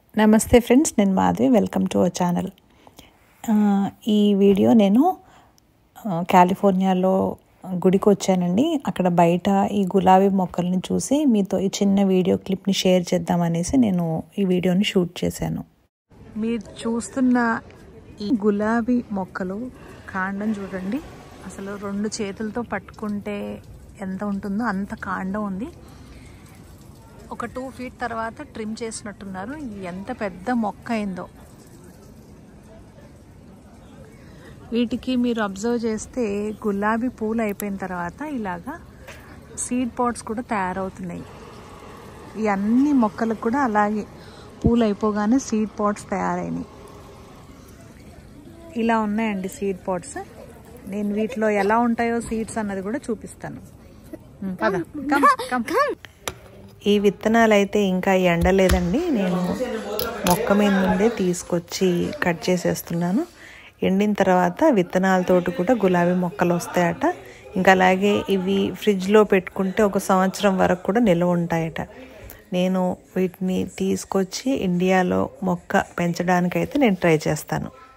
నమస్తే ఫ్రెండ్స్ నేను Madhavi welcome to our channel ఈ వీడియో నేను ఆ, కాలిఫోర్నియాలో గుడికి వచ్చానండి అక్కడ బయట ఈ గులాబీ మొక్కల్ని చూసి మీతో ఈ చిన్న వీడియో క్లిప్ని షేర్ చేద్దామనేసి నేను ఈ వీడియోని షూట్ చేశాను మీరు చూస్తున్న ఈ గులాబీ మొక్కలు కాండం చూడండి అసలు రెండు చేతులతో పట్టుకుంటే ఎంత ఉంటుందో అంత కాండం ఉంది ఒక టూ ఫీట్ తర్వాత ట్రిమ్ చేసినట్టున్నారు ఇది ఎంత పెద్ద మొక్క అయిందో వీటికి మీరు అబ్జర్వ్ చేస్తే గులాబీ పూలు అయిపోయిన తర్వాత ఇలాగా సీడ్ పాట్స్ కూడా తయారవుతున్నాయి ఈ అన్ని మొక్కలకు కూడా అలాగే పూలు అయిపోగానే సీడ్ పాట్స్ తయారైనాయి ఇలా ఉన్నాయండి సీడ్ పాట్స్ నేను వీటిలో ఎలా ఉంటాయో సీడ్స్ అన్నది కూడా చూపిస్తాను ఉమ్, పద కమ్ కమ్ ఈ విత్తనాలు అయితే ఇంకా ఎండలేదండి నేను మొక్క మీద నుండే తీసుకొచ్చి కట్ చేసేస్తున్నాను ఎండిన తర్వాత విత్తనాలతోటి కూడా గులాబీ మొక్కలు వస్తాయట ఇంకా అలాగే ఇవి ఫ్రిడ్జ్లో పెట్టుకుంటే ఒక సంవత్సరం వరకు కూడా నిల్వ ఉంటాయట నేను వీటిని తీసుకొచ్చి ఇండియాలో మొక్క పెంచడానికైతే నేను ట్రై చేస్తాను